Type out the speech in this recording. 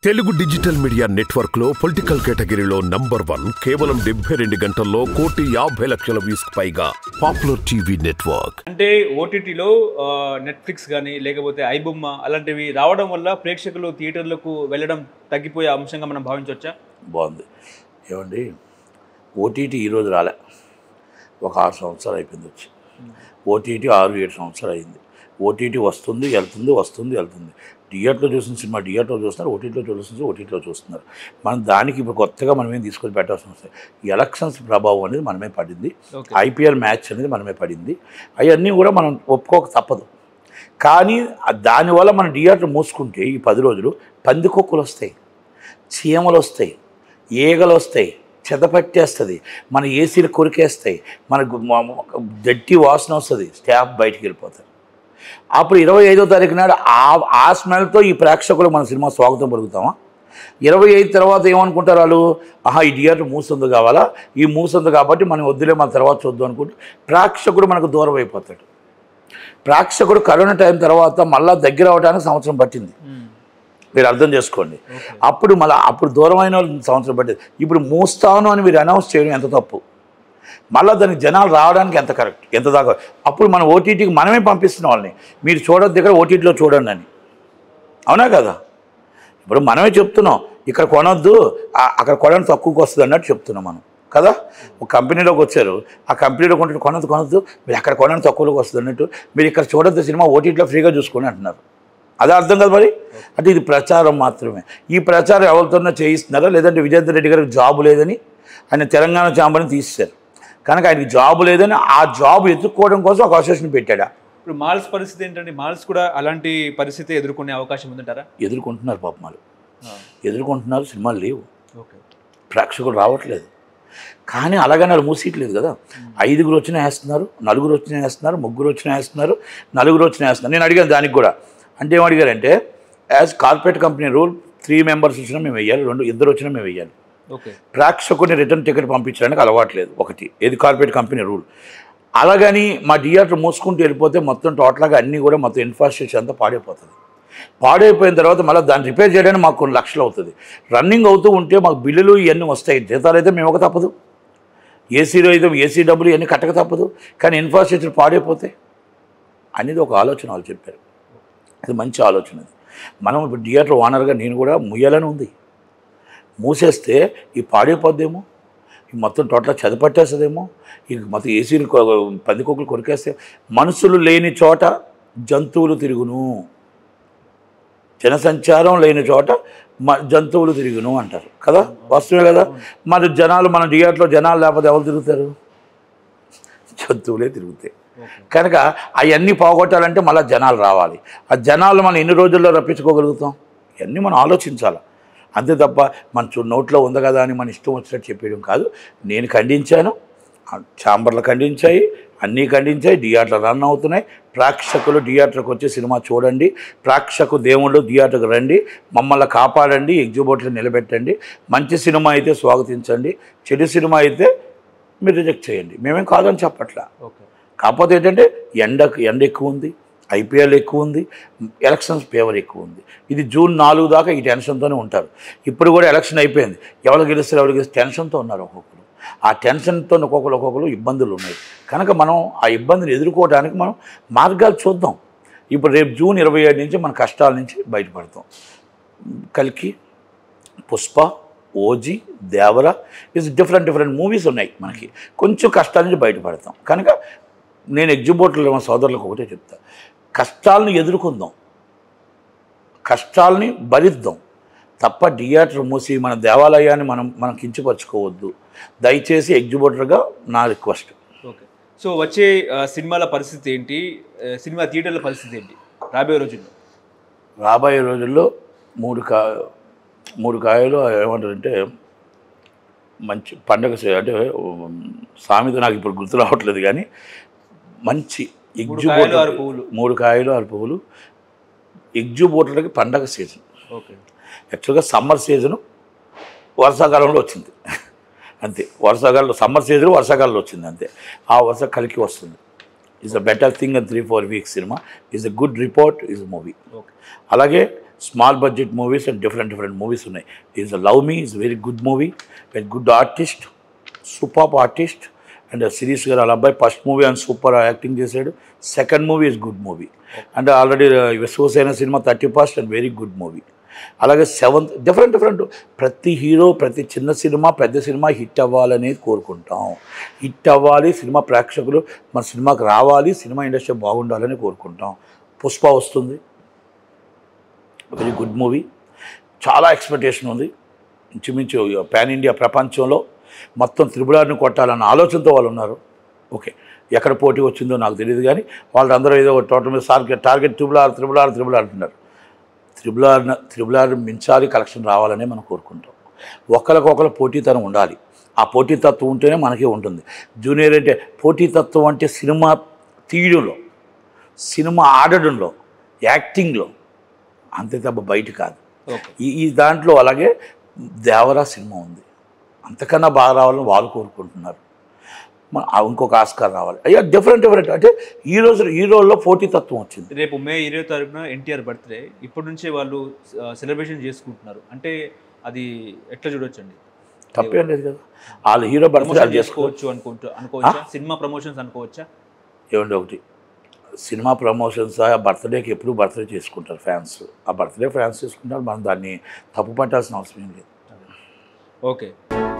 Telugu digital media network లో political కేటగిరీలో number one కేవలం డెబ్బై రెండు గంటల్లో కోటి యాభై లక్షల వ్యూస్ పైగా పాపులర్ టీవీ నెట్వర్క్ అంటే ఓటీటీలో నెట్ఫ్లిక్స్ కానీ లేకపోతే ఐబొమ్మ అలాంటివి రావడం వల్ల ప్రేక్షకులు థియేటర్లకు వెళ్ళడం తగ్గిపోయే అంశంగా మనం భావించవచ్చా బాగుంది ఏమండి ఓటీటీ ఈరోజు రాలే ఒక ఆరు సంవత్సరాలు అయిపోయింది వచ్చి ఓటీటీ ఆరు ఏడు సంవత్సరాలు అయింది ఓటీటీ వస్తుంది వెళ్తుంది వస్తుంది వెళ్తుంది థియేటర్లో చూసిన సినిమా థియేటర్లో చూస్తున్నారు ఓటీటీలో చూసిన ఓటీటీలో చూస్తున్నారు మనం దానికి ఇప్పుడు కొత్తగా మనం ఏం తీసుకొని పెట్టాల్సిన అవసరం లేదు. ఎలక్షన్స్ ప్రభావం అనేది మనమే పడింది ఓకే ఐపీఎల్ మ్యాచ్ అనేది మనమే పడింది అవన్నీ కూడా మనం ఒప్పుకోక తప్పదు కానీ ఆ- దానివల్ల మనం థియేటర్ మూసుకుంటే ఈ పది రోజులు పందికొక్కులు వస్తాయి చీమలు వస్తాయి ఈగలు వస్తాయి చెదపట్టేస్తుంది మన ఏసీలు కొరికేస్తాయి మనకు దట్టి వాసన వస్తుంది స్టాఫ్ బయటికి వెళ్ళిపోతారు అప్పుడు ఇరవై ఐదో తారీఖు నాడు ఆ ఆ స్మెల్తో ఈ ప్రేక్షకులు మన సినిమా స్వాగతం పలుకుతామా ఇరవై ఐదు తర్వాత ఏమనుకుంటారు వాళ్ళు ఆహా ఈ థియేటర్ మూస్తుంది కావాలా ఈ మూస్తుంది కాబట్టి మనం వద్దులే మన తర్వాత చూద్దాం అనుకుంటే ప్రేక్షకుడు మనకు దూరం అయిపోతాడు ప్రేక్షకుడు కరోనా టైం తర్వాత మళ్ళా దగ్గర అవడానికి సంవత్సరం పట్టింది మీరు అర్థం చేసుకోండి అప్పుడు మళ్ళీ అప్పుడు దూరమైన వాళ్ళు సంవత్సరం పట్టింది ఇప్పుడు మూస్తాను అని మీరు అనౌన్స్ చేయడం ఎంత తప్పు మళ్ళీ దానికి జనాలు రావడానికి ఎంత కరెక్ట్ ఎంత దాకా అప్పుడు మనం ఓటీటీకి మనమే పంపిస్తున్న వాళ్ళని మీరు చూడొద్దు ఇక్కడ ఓటీటీలో చూడండి అని అవునా కదా ఇప్పుడు మనమే చెప్తున్నాం ఇక్కడ కొనొద్దు ఆ- అక్కడ కొనడం తక్కువకి వస్తుంది అన్నట్టు చెప్తున్నాం మనం కదా ఒక కంపెనీలోకి వచ్చారు ఆ కంపెనీలో కొంటే కొనొద్దు కొనొద్దు మీరు అక్కడ కొనడం తక్కువలోకి వస్తుంది అన్నట్టు మీరు ఇక్కడ చూడొద్దు సినిమా ఓటీటీలో ఫ్రీగా చూసుకోండి అంటున్నారు అదే అర్థం కదా మరి అంటే ఇది ప్రచారం మాత్రమే ఈ ప్రచారం ఎవరితోనో చేయిస్తున్నారా లేదంటే విజేందర్ రెడ్డి గారికి జాబ్ లేదని ఆయన తెలంగాణ చాంబర్ని తీసేశారు కనుక ఆయనకి జాబ్ లేదని ఆ జాబ్ ఎత్తుక్కోవడం కోసం ఒక అసోసియేషన్ పెట్టాడా ఇప్పుడు మాల్స్ పరిస్థితి ఏంటంటే మాల్స్ కూడా అలాంటి పరిస్థితి ఎదుర్కొనే అవకాశం ఉందంటారా ఎదుర్కొంటున్నారు పాపం వాళ్ళు ఎదుర్కొంటున్నారు సినిమాలు లేవు ఓకే ప్రేక్షకులు రావట్లేదు కానీ అలాగని వాళ్ళు మూసేయట్లేదు కదా ఐదుగురు వచ్చినా వేస్తున్నారు నలుగురు వచ్చినా వేస్తున్నారు ముగ్గురు వచ్చినా వేస్తున్నారు నలుగురు వచ్చినా వేస్తున్నారు నేను అడిగాను దానికి కూడా అంటే ఏం అడిగారంటే as corporate company rule three members వచ్చినా మేము వెయ్యాలి రెండు ఇద్దరు వచ్చినా మేము వెయ్యాలి ఓకే ప్రేక్షకుని రిటర్న్ టికెట్ పంపించడానికి అలవాట్లేదు ఒకటి ఏది కార్పొరేట్ కంపెనీ రూల్ అలాగని మా థియేటర్ మూసుకుంటూ వెళ్ళిపోతే మొత్తం టోటల్గా అన్నీ కూడా మొత్తం ఇన్ఫ్రాస్ట్రక్చర్ అంతా పాడైపోతుంది పాడైపోయిన తర్వాత మళ్ళీ దాన్ని రిపేర్ చేయడానికి మాకు కొన్ని లక్షలు అవుతుంది రన్నింగ్ అవుతూ ఉంటే మాకు బిల్లులు ఇవన్నీ వస్తాయి జీతాలు అయితే మేము ఒక తప్పదు ఏసీలో అయితే ఏసీ డబ్బులు ఇవన్నీ కట్టక తప్పదు కానీ ఇన్ఫ్రాస్ట్రక్చర్ పాడైపోతే అనేది ఒక ఆలోచన వాళ్ళు చెప్పారు అది మంచి ఆలోచన అది మనం ఇప్పుడు థియేటర్ ఓనర్గా నేను కూడా ముయ్యాలని ఉంది మూసేస్తే ఈ పాడైపోద్దేమో ఈ మొత్తం టోటల్ చదపట్టేస్తుందేమో ఈ మొత్తం ఏసీలు కొ- పందికొక్కులు కొరికేస్తే మనుషులు లేని చోట జంతువులు తిరుగును జనసంచారం లేని చోట మ జంతువులు తిరుగును అంటారు కదా వస్తువే కదా మరి జనాలు మన థియేటర్లో జనాలు లేకపోతే ఎవరు తిరుగుతారు జంతువులే తిరుగుతాయి కనుక అవన్నీ పోగొట్టాలంటే మళ్ళీ జనాలు రావాలి ఆ జనాలు మనం ఎన్ని రోజుల్లో రప్పించుకోగలుగుతాం ఇవన్నీ మనం ఆలోచించాలి అంతే తప్ప మన చు- నోట్లో ఉంది కదా అని మన ఇష్టం వచ్చినట్టు చెప్పేయడం కాదు నేను ఖండించాను ఆ ఛాంబర్లు ఖండించాయి అన్నీ ఖండించాయి థియేటర్లు రన్ అవుతున్నాయి ప్రేక్షకులు థియేటర్కి వచ్చి సినిమా చూడండి ప్రేక్షకు దేవుళ్ళు థియేటర్కి రండి మమ్మల్ని కాపాడండి ఎగ్జిబిట్లో నిలబెట్టండి మంచి సినిమా అయితే స్వాగతించండి చెడు సినిమా అయితే మీరు రిజెక్ట్ చేయండి మేమేం కాదని చెప్పట్లా ఓకే కాకపోతే ఏంటంటే ఎండకు ఎండ ఎక్కువ ఉంది ఐపీఎల్ ఎక్కువ ఉంది ఎలక్షన్స్ ఫేవర్ ఎక్కువ ఉంది ఇది జూన్ నాలుగు దాకా ఈ టెన్షన్తోనే ఉంటారు ఇప్పుడు కూడా ఎలక్షన్ అయిపోయింది ఎవరు గెలుస్తారు ఎవరు గెలుస్తారు టెన్షన్తో ఉన్నారు ఒక్కొక్కరు ఆ టెన్షన్తో ఒక్కొక్కరు ఒక్కొక్కరు ఇబ్బందులు ఉన్నాయి కనుక మనం ఆ ఇబ్బందిని ఎదుర్కోవడానికి మనం మార్గాలు చూద్దాం ఇప్పుడు రేపు జూన్ ఇరవై ఏడు నుంచి మన కష్టాల నుంచి బయటపడతాం కల్కి Pushpa OG Devara is different different movies ఉన్నాయి మనకి కొంచెం కష్టాల నుంచి బయటపడతాం కనుక నేను ఎగ్జిబిట్లో మా సోదరులకు ఒకటే చెప్తా కష్టాలను ఎదుర్కొందాం కష్టాలని భరిద్దాం తప్ప థియేటర్ మూసి మన దేవాలయాన్ని మనం మనం కించపరచుకోవద్దు దయచేసి ఎగ్జిబిటర్గా నా రిక్వెస్ట్ ఓకే సో వచ్చే ఆ, సినిమాల పరిస్థితి ఏంటి ఆ, సినిమా థియేటర్ల పరిస్థితి ఏంటి రాబోయే రోజుల్లో రాబోయే రోజుల్లో మూడు కా మూడు కాయలు ఏమంటారంటే మంచి పండగ సే- అంటే ఉమ్, సామెత నాకు ఇప్పుడు గుర్తు రావట్లేదు కానీ మంచి మూడు ఎగ్జు కాయలు, ఆరు పువ్వులు. మూడు కాయలు ఆరు పువ్వులు ఎగ్జు బోట్లకి పండగ సీజన్ ఓకే యాక్చువల్గా సమ్మర్ సీజను వర్షాకాలంలో వచ్చింది అంతే వర్షాకాలంలో సమ్మర్ సీజన్ వర్షాకాలంలో వచ్చింది అంతే ఆ వర్ష కలికి వస్తుంది is a better thing and three four weeks సినిమా is a good report is movie okay అలాగే small budget movies and different different movies ఉన్నాయి is love me is very good movie very good artist super artist and series గారు వాళ్ళ అబ్బాయి first movie అని super acting చేశాడు second movie is good movie and already విశ్వసేన సినిమా thirty first and very good movie అలాగే seventh different different ప్రతి hero ప్రతి చిన్న సినిమా పెద్ద సినిమా హిట్ అవ్వాలనేది కోరుకుంటాం హిట్ అవ్వాలి సినిమా ప్రేక్షకులు మన సినిమాకి రావాలి సినిమా ఇండస్ట్రీ బాగుండాలని కోరుకుంటాం పుష్ప వస్తుంది వెరీ గుడ్ మూవీ చాలా ఎక్స్పెక్టేషన్ ఉంది ఇంచుమించు పాన్ ఇండియా ప్రపంచంలో మొత్తం త్రిపురాన్ని కొట్టాలన్న ఆలోచనతో వాళ్ళు ఉన్నారు ఓకే ఎక్కడ పోటీ వచ్చిందో నాకు తెలియదు కానీ వాళ్ళందరూ ఏదో టోటల్ మీద target target triple R triple R triple R అంటున్నారు త్రిబుల్ ఆర్ త్రిబుల్ ఆర్ మించాలి కలెక్షన్ రావాలనే మనం కోరుకుంటాం ఒకరికొకరు పోటీతనం ఉండాలి ఆ పోటీతత్వం ఉంటేనే మనకే ఉంటుంది జూనియర్ అంటే పోటీతత్వం అంటే సినిమా తీయడంలో సినిమా ఆడడంలో యాక్టింగ్లో అంతే తప్ప బయట కాదు ఓకే ఈ ఈ దాంట్లో అలాగే దేవరా సినిమా ఉంది అంతకన్నా బాగా రావాలని వాళ్ళు కోరుకుంటున్నారు మన- ఆ ఇంకొక ఆస్కార్ రావాలి అయ్యా డిఫరెంట్ డిఫరెంట్ అంటే ఈ రోజు ఈ రోజుల్లో పోటీతత్వం వచ్చింది రేపు మే ఇరవై తారీఖున ఎన్టీఆర్ బర్త్డే ఇప్పటి నుంచే వాళ్ళు సెలబ్రేషన్ చేసుకుంటున్నారు అంటే అది ఎట్లా చూడొచ్చండి తప్పేం లేదు కదా వాళ్ళు హీరో బర్త్డే ప్రమోషన్ చేసుకోవచ్చు చేసుకోవచ్చు అనుకుంటూ అనుకోవచ్చా సినిమా ప్రమోషన్స్ అనుకోవచ్చా ఏమండి ఒకటి సినిమా ప్రమోషన్స్ ఆ బర్త్డేకి ఎప్పుడు బర్త్డే చేసుకుంటారు ఫ్యాన్స్ ఆ బర్త్డే ఫ్యాన్స్ చేసుకుంటారు మనం దాన్ని తప్పు పట్టాల్సిన అవసరం ఏం లేదు ఓకే